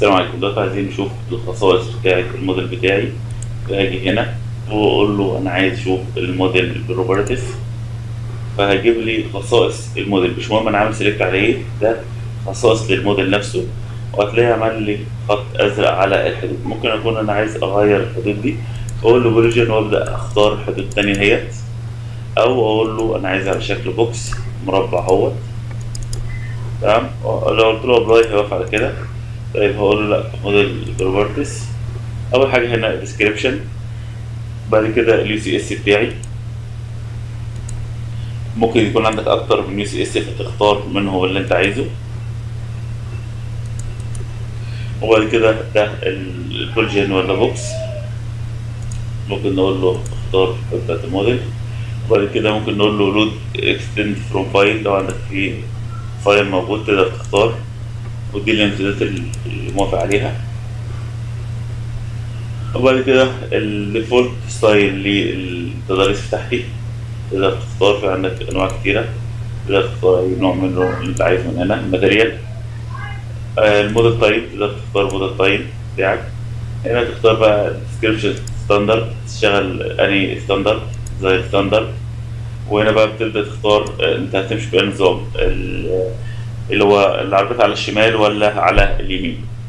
السلام عليكم دلوقتي عايزين نشوف الخصائص بتاعة الموديل بتاعي فهاجي هنا واقول له انا عايز اشوف الموديل بروبرتيز فهيجيب لي خصائص الموديل مش مهم انا عامل سيلكت على ايه ده خصائص للموديل نفسه وهتلاقيه عمل لي خط ازرق على الحدود ممكن اكون انا عايز اغير الحدود دي اقول له بريجن وابدا اختار حدود تانية اهيت او اقول له انا عايز على شكل بوكس مربع اهوت تمام لو قلت له ابلاي هيوقف على كده طيب هقول له لا موديل بروبرتيز اول حاجه هنا ديسكريبشن بعد كده اليو سي اس بتاعي ممكن يكون عندك اكتر من يو سي اس فتختار منه اللي انت عايزه وبعد كده ده البولجين ولا بوكس ممكن نقول له اختار بتاعت الموديل وبعد كده ممكن نقول له لود اكستند فروم فايل لو عندك في فايل موجود تقدر تختار ودي الامتدادات اللي موافق عليها وبعد كده الديفولت ستايل للتضاريس بتاعتي تقدر تختار في عندك انواع كتيرة تقدر تختار اي نوع منه اللي انت عايزه من هنا الماتيريال آه الموديل تايب تقدر تختار موديل تايب بتاعك هنا تختار بقى ديسكريبشن ستاندرد تشتغل اني ستاندرد زي الستاندرد وهنا بقى بتبدا تختار انت هتمشي بأي نظام اللي هو العربيات على الشمال ولا على اليمين